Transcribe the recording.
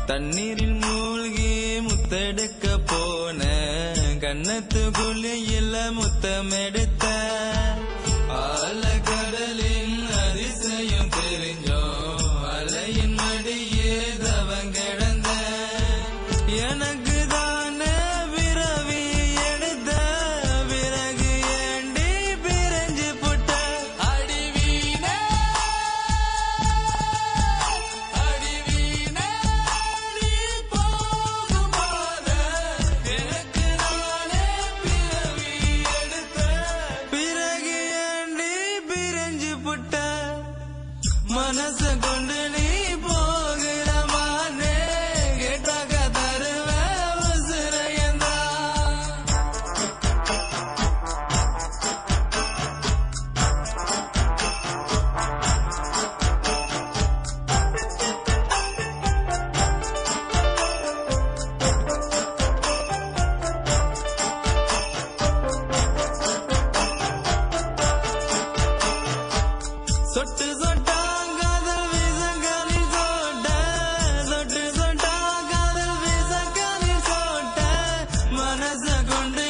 தண்ணீரில் மூழ்கி முத்தெடுக்க போன கண்ணத்து குழியில முத்தமெடுத்த ஆழக்கடலின் அதிசயம் தெரிஞ்சோம் அலையின் மடியே தவம் கிடந்த எனக்கு தானே பிறவி எடுத்த பிறகு ஏண்டி பிரிஞ்சு புட்ட அடிவீனே அடிவீனே நீ போகுமாத எனக்கு நானே பிறவி எடுத்த பிறகு ஏண்டி பிரிஞ்சு புட்ட மனச கொண்டு நீ போகிற மானே கேட்டாக்க தருவேன் உசுரையந்தா சொட்டு சொட்டாங்காதல் வீசங்காலில் சோட்ட சொட்டு சொட்டாங்காதல் வீசங்காலில் சோட்ட மனச கொண்டு